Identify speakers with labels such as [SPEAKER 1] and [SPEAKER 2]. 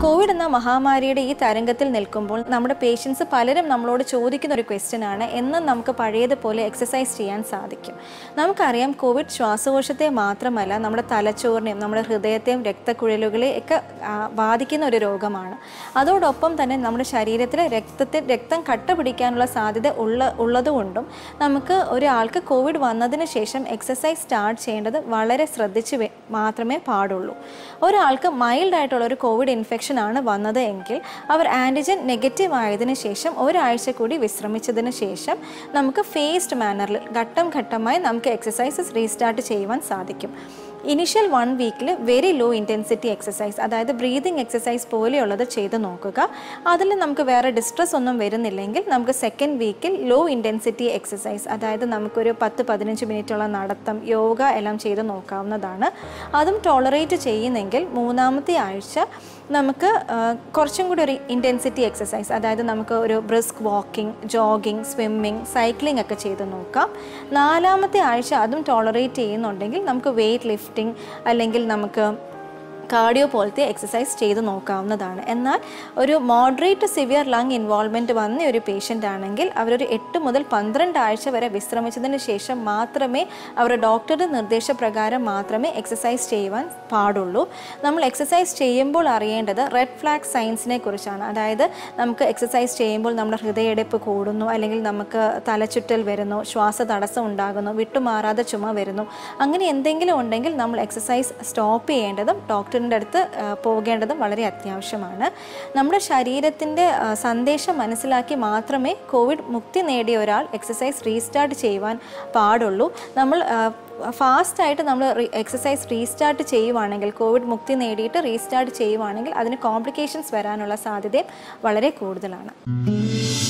[SPEAKER 1] Covid എന്ന മഹാമാരിയുടെ ഈ തരംഗത്തിൽ നിൽക്കുമ്പോൾ നമ്മുടെ പേഷ്യൻസ് പലരും നമ്മളോട് ചോദിക്കുന്ന ഒരു ക്വസ്റ്റ്യൻ ആണ് എന്നും നമുക്ക് പഴയതുപോലെ എക്സസൈസ് ചെയ്യാൻ സാധിക്കും നമുക്കറിയാം കോവിഡ് ശ്വാസകോശത്തെ മാത്രമല്ല നമ്മുടെ തലച്ചോറിനെയും നമ്മുടെ ഹൃദയത്തെയും രക്തക്കുഴലുകളെ ഒക്കെ ആ, ബാധിക്കുന്ന ഒരു രോഗമാണ് അതോടൊപ്പം തന്നെ നമ്മുടെ ശരീരത്തിലെ രക്തത്തിൽ രക്തം കട്ട പിടിക്കാനുള്ള സാധ്യത ഉള്ള ഉള്ളതുകൊണ്ടും നമുക്ക് ഒരാൾക്ക് കോവിഡ് വന്നതിന് ശേഷം എക്സസൈസ് സ്റ്റാർട്ട് ചെയ്യേണ്ടത് വളരെ ശ്രദ്ധിച്ച് വെ- മാത്രമേ പാടുള്ളൂ ഒരാൾക്ക് മൈൽഡ് ആയിട്ടുള്ള ഒരു കോവിഡ് ഇൻഫെക്ഷൻ ആണ് വന്നത് എങ്കിൽ അവർ ആൻറ്റിജൻ നെഗറ്റീവ് ആയതിനു ശേഷം ഒരാഴ്ച കൂടി വിശ്രമിച്ചതിന് ശേഷം നമുക്ക് ഫേസ്ഡ് മാനറിൽ ഘട്ടം ഘട്ടമായി നമുക്ക് എക്സസൈസസ് റീസ്റ്റാർട്ട് ചെയ്യുവാൻ സാധിക്കും ഇനിഷ്യൽ വൺ വീക്കിൽ വെരി ലോ ഇൻറ്റൻസിറ്റി എക്സസൈസ് അതായത് ബ്രീതിങ് എക്സസൈസ് പോലെയുള്ളത് ചെയ്ത് നോക്കുക അതിൽ നമുക്ക് വേറെ ഡിസ്ട്രെസ് ഒന്നും വരുന്നില്ലെങ്കിൽ നമുക്ക് സെക്കൻഡ് വീക്കിൽ ലോ ഇൻറ്റൻസിറ്റി എക്സസൈസ് അതായത് നമുക്കൊരു പത്ത് പതിനഞ്ച് മിനിറ്റുള്ള നടത്തം യോഗ എല്ലാം ചെയ്ത് നോക്കാവുന്നതാണ് അതും ടോളറേറ്റ് ചെയ്യുന്നെങ്കിൽ മൂന്നാമത്തെ ആഴ്ച നമുക്ക് ആ, കുറച്ചും കൂടി ഒരു ഇൻറ്റൻസിറ്റി എക്സസൈസ് അതായത് നമുക്ക് ഒരു brisk walking jogging swimming cycling ഒക്കെ ചെയ്ത് നോക്കാം നാലാമത്തെ ആഴ്ച അതും ടോളറേറ്റ് ചെയ്യുന്നുണ്ടെങ്കിൽ നമുക്ക് വെയ്റ്റ് ലിഫ്റ്റിംഗ് അല്ലെങ്കിൽ നമുക്ക് കാർഡിയോ പോലത്തെ എക്സസൈസ് ചെയ്ത് നോക്കാവുന്നതാണ് എന്നാൽ ഒരു മോഡറേറ്റ് സിവിയർ ലങ് ഇൻവോൾവ്മെൻറ്റ് വന്ന ഒരു പേഷ്യൻ്റ് ആണെങ്കിൽ അവരൊരു എട്ട് മുതൽ പന്ത്രണ്ട് ആഴ്ച വരെ വിശ്രമിച്ചതിന് ശേഷം മാത്രമേ അവരുടെ ഡോക്ടറുടെ നിർദ്ദേശപ്രകാരം മാത്രമേ എക്സസൈസ് ചെയ്യുവാൻ പാടുള്ളൂ നമ്മൾ എക്സസൈസ് ചെയ്യുമ്പോൾ അറിയേണ്ടത് റെഡ് ഫ്ലാഗ് സയൻസിനെ കുറിച്ചാണ് അതായത് നമുക്ക് എക്സസൈസ് ചെയ്യുമ്പോൾ നമ്മുടെ ഹൃദയടിപ്പ് കൂടുന്നു അല്ലെങ്കിൽ നമുക്ക് തലചുറ്റൽ വരുന്നു ശ്വാസതടസ്സം ഉണ്ടാകുന്നു വിട്ടുമാറാതെ ചുമ വരുന്നു അങ്ങനെ എന്തെങ്കിലും ഉണ്ടെങ്കിൽ നമ്മൾ എക്സസൈസ് സ്റ്റോപ്പ് ചെയ്യേണ്ടതും ഡോക്ടറിൻ്റെ അടുത്ത് ആ, പോകേണ്ടതും വളരെ അത്യാവശ്യമാണ് നമ്മുടെ ശരീരത്തിൻ്റെ ആ, സന്ദേശം മനസ്സിലാക്കി മാത്രമേ കോവിഡ് മുക്തി നേടിയ ഒരാൾ എക്സസൈസ് റീസ്റ്റാർട്ട് ചെയ്യുവാൻ പാടുള്ളൂ നമ്മൾ ഫാസ്റ്റായിട്ട് നമ്മൾ എക്സസൈസ് റീസ്റ്റാർട്ട് ചെയ്യുവാണെങ്കിൽ കോവിഡ് മുക്തി നേടിയിട്ട് റീസ്റ്റാർട്ട് ചെയ്യുവാണെങ്കിൽ അതിന് കോംപ്ലിക്കേഷൻസ് വരാനുള്ള സാധ്യതയും വളരെ കൂടുതലാണ്